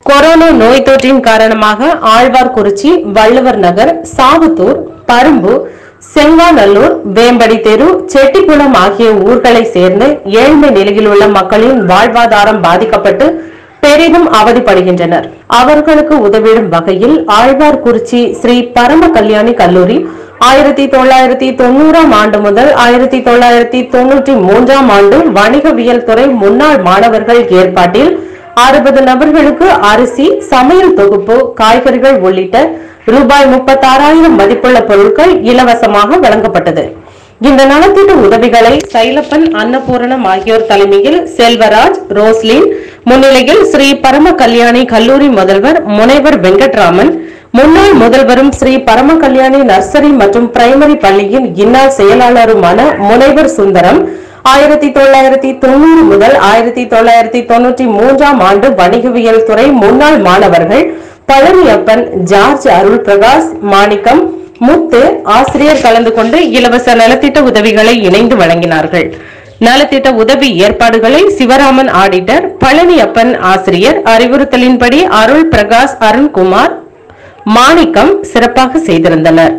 corona நோய் தொற்றின் காரணமாக ஆழ்வார்குறிச்சி வள்ளுவர் நகர் சாவத்தூர் பரும்பு செங்காநல்லூர் வேம்படி தெரு செட்டிக்குளம் ஆகிய ஊர்களை சேர்ந்த ஏழ்மை நிலையில் உள்ள மக்களின் வாழ்வாதாரம் பாதிக்கப்பட்டு பெரிதும் அவதிப்படுகின்றனர் அவர்களுக்கு உதவிடும் வகையில் ஆழ்வார்குறிச்சி ஸ்ரீ பரம கல்யாணி கல்லூரி ஆயிரத்தி தொள்ளாயிரத்தி தொண்ணூறாம் ஆண்டு முதல் ஆயிரத்தி தொள்ளாயிரத்தி தொண்ணூற்றி மூன்றாம் ஆண்டு வணிகவியல் துறை முன்னாள் மாணவர்கள் ஏற்பாட்டில் அறுபது நபர்களுக்கு அரிசி சமையல் தொகுப்பு காய்கறிகள் உள்ளிட்ட ரூபாய் முப்பத்தாறாயிரம் மதிப்புள்ள பொருட்கள் இலவசமாக வழங்கப்பட்டது இந்த நலத்திட்ட உதவிகளை சைலப்பன் அன்னபூரணம் ஆகியோர் தலைமையில் செல்வராஜ் ரோஸ்லின் முன்னிலையில் ஸ்ரீ பரம கல்யாணி கல்லூரி முதல்வர் முனைவர் வெங்கட்ராமன் முன்னாள் முதல்வரும் ஸ்ரீ பரம கல்யாணி நர்சரி மற்றும் பிரைமரி பள்ளியின் இன்னார் செயலாளருமான முனைவர் சுந்தரம் ஆயிரத்தி தொள்ளாயிரத்தி தொண்ணூறு முதல் ஆயிரத்தி தொள்ளாயிரத்தி தொண்ணூற்றி மூன்றாம் ஆண்டு வணிகவியல் துறை முன்னாள் மாணவர்கள் பழனியப்பன் ஜார்ஜ் அருள் பிரகாஷ் மாணிக்கம் முத்து ஆசிரியர் கலந்து கொண்டு இலவச நலத்திட்ட உதவிகளை இணைந்து வழங்கினார்கள் நலத்திட்ட உதவி ஏற்பாடுகளை சிவராமன் ஆடிட்டர் பழனியப்பன் ஆசிரியர் அறிவுறுத்தலின்படி அருள் பிரகாஷ் அருண்குமார் மாணிக்கம் சிறப்பாக செய்திருந்தனர்